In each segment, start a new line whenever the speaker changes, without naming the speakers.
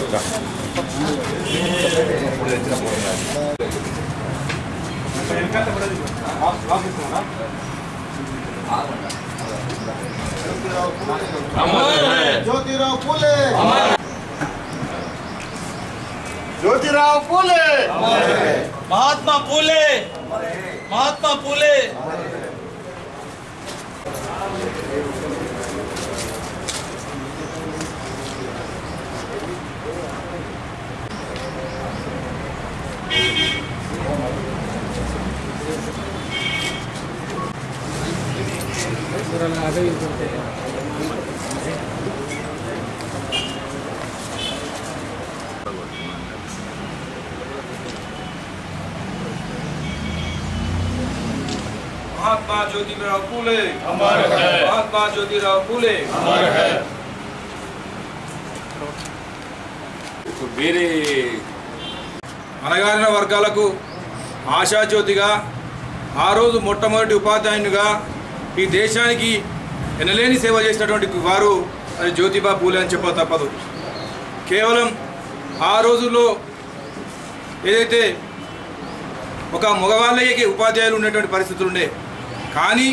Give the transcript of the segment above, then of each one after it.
ज्योतिराव फुले ज्योतिराव फुले
महात्मा फुले महात्मा फुले
महात्मा ज्योतिराव फूले महात्मा ज्योतिराव फूले
వేరే
అనగారిన వర్గాలకు ఆశాజ్యోతిగా ఆ రోజు మొట్టమొదటి ఉపాధ్యాయునిగా ఈ దేశానికి ఎనలేని సేవ చేసినటువంటి వారు అది జ్యోతిబా పూలే అని చెప్ప తప్పదు కేవలం ఆ రోజుల్లో ఏదైతే ఒక మగవాళ్ళకి ఉపాధ్యాయులు ఉండేటువంటి పరిస్థితులు ఉండే కానీ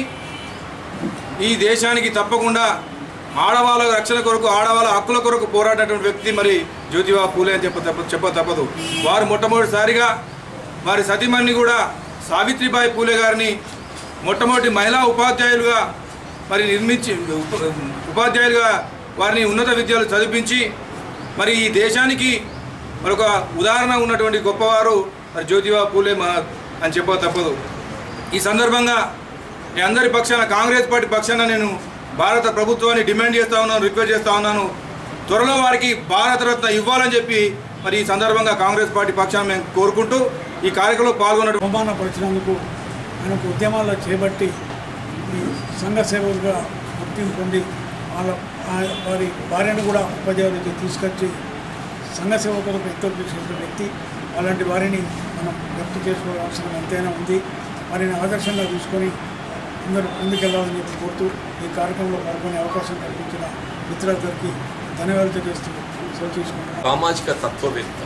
ఈ దేశానికి తప్పకుండా ఆడవాళ్ళ రక్షణ కొరకు ఆడవాళ్ళ హక్కుల కొరకు పోరాడినటువంటి వ్యక్తి మరి జ్యోతిబా పూలే అని చెప్ప తప్ప చెప్ప తప్పదు వారు మొట్టమొదటిసారిగా వారి సతీమణిని కూడా సావిత్రిబాయి పూలే గారిని మొట్టమొదటి మహిళా ఉపాధ్యాయులుగా మరి నిర్మించి ఉప- ఉపాధ్యాయులుగా వారిని ఉన్నత విద్యలు చదివించి మరి ఈ దేశానికి మరొక ఉదాహరణ ఉన్నటువంటి గొప్పవారు మరి జ్యోతిబా పూలే మా అని చెప్ప తప్పదు ఈ సందర్భంగా మీ అందరి పక్షాన కాంగ్రెస్ పార్టీ పక్షాన నేను భారత ప్రభుత్వాన్ని డిమాండ్ చేస్తా ఉన్నాను రిక్వెస్ట్ చేస్తా ఉన్నాను త్వరలో వారికి భారతరత్న ఇవ్వాలని చెప్పి మరి ఈ సందర్భంగా కాంగ్రెస్ పార్టీ పక్షాన మేము కోరుకుంటూ ఈ కార్యక్రమంలో పాల్గొన్న
అవమానపరిచినందుకు ఆయనకు ఉద్యమాల్లో చేపట్టి ఈ సంఘ సేవకులుగా గుర్తింపు పొంది వాళ్ళ ఆ- వారి భార్యను కూడా ఉపాధ్యాయులకి తీసుకొచ్చి సంఘ సేవకులకు ఎంతో చేసిన వ్యక్తి అలాంటి వారిని మనం వ్యక్తం చేసుకోవాల్సిన అవసరం ఎంతైనా ఉంది వారిని ఆదర్శంగా తీసుకొని అందరూ ముందుకెళ్లాలని చెప్పి కోరుతూ ఈ కార్యక్రమంలో పాల్గొనే అవకాశం కల్పించిన మిత్రులందరికీ ధన్యవాదాలు తెలియజేస్తూ సెలవు తీసుకుంటున్నాను
సామాజిక తత్వవేత్త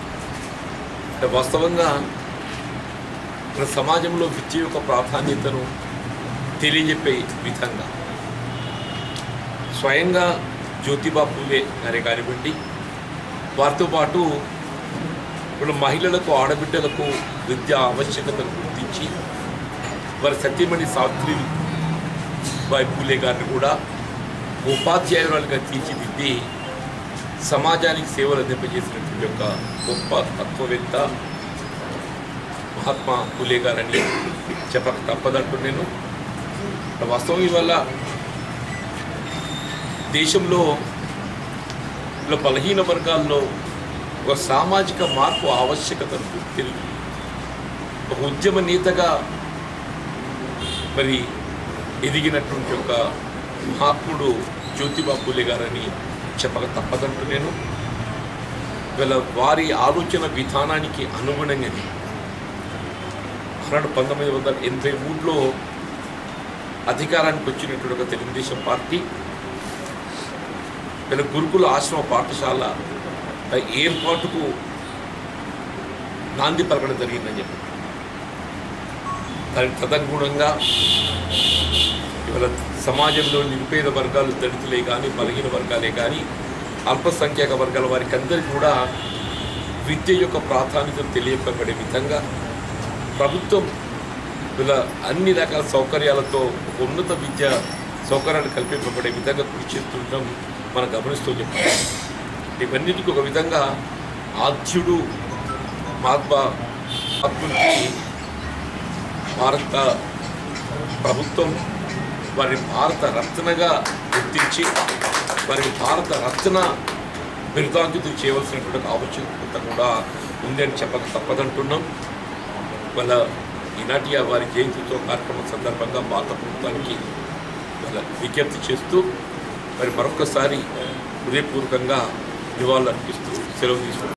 అంటే వాస్తవంగా మన సమాజంలో విద్య యొక్క ప్రాధాన్యతను తెలియజెప్పే విధంగా స్వయంగా జ్యోతిబా పూలే గారే కానివ్వండి వారితో పాటు ఇప్పుడు మహిళలకు ఆడబిడ్డలకు విద్య ఆవశ్యకతను గుర్తించి వారి సత్యమణి సావిత్రి బాయి పూలే గారిని కూడా ఉపాధ్యాయురాలుగా తీర్చిదిద్ది సమాజానికి సేవలు అందింపజేసినటువంటి యొక్క గొప్ప తత్వవేత్త మహాత్మా పూలే గారని చెప్పక తప్పదంటూ నేను వాస్తవం ఇవాళ దేశంలో ఇలా బలహీన వర్గాల్లో ఒక సామాజిక మార్పు ఆవశ్యకతను గుర్తిరిగి ఒక ఉద్యమ నేతగా మరి ఎదిగినటువంటి ఒక మహాత్ముడు జ్యోతిబా పూలే గారని చెప్పక తప్పదంటూ నేను వీళ్ళ వారి ఆలోచన విధానానికి అనుగుణంగానే ఆనాడు పంతొమ్మిది వందల ఎనభై మూడులో అధికారానికి వచ్చినటువంటి ఒక తెలుగుదేశం పార్టీ వీళ్ళ గురుకుల ఆశ్రమ పాఠశాల ఏర్పాటుకు నాంది పలకడం జరిగిందని చెప్పి దానికి తదనుగుణంగా ఇవాళ సమాజంలో నిరుపేద వర్గాలు దళితులే కానీ బలహీన వర్గాలే కానీ అల్పసంఖ్యాక వర్గాల వారికి అందరికీ కూడా విద్య యొక్క ప్రాధాన్యతను తెలియపబడే విధంగా ప్రభుత్వం ఇలా అన్ని రకాల సౌకర్యాలతో ఒక ఉన్నత విద్య సౌకర్యాలు కల్పింపబడే విధంగా కృషి చేస్తుండడం మనం గమనిస్తూ చెప్పాలి ఇవన్నిటికీ ఒక విధంగా ఆద్యుడు మహాత్మా మహాత్మునికి భారత ప్రభుత్వం వారిని భారత రత్నగా గుర్తించి వారికి భారత రత్న బిరుదాంకితులు చేయవలసినటువంటి ఆవశ్యకత కూడా ఉందని చెప్పక తప్పదంటున్నాం వాళ్ళ ఈనాటి ఆ వారి జయంతితో కార్యక్రమం సందర్భంగా భారత ప్రభుత్వానికి వాళ్ళ విజ్ఞప్తి చేస్తూ మరి మరొకసారి హృదయపూర్వకంగా నివాళులు అర్పిస్తూ సెలవు తీసుకుంటాం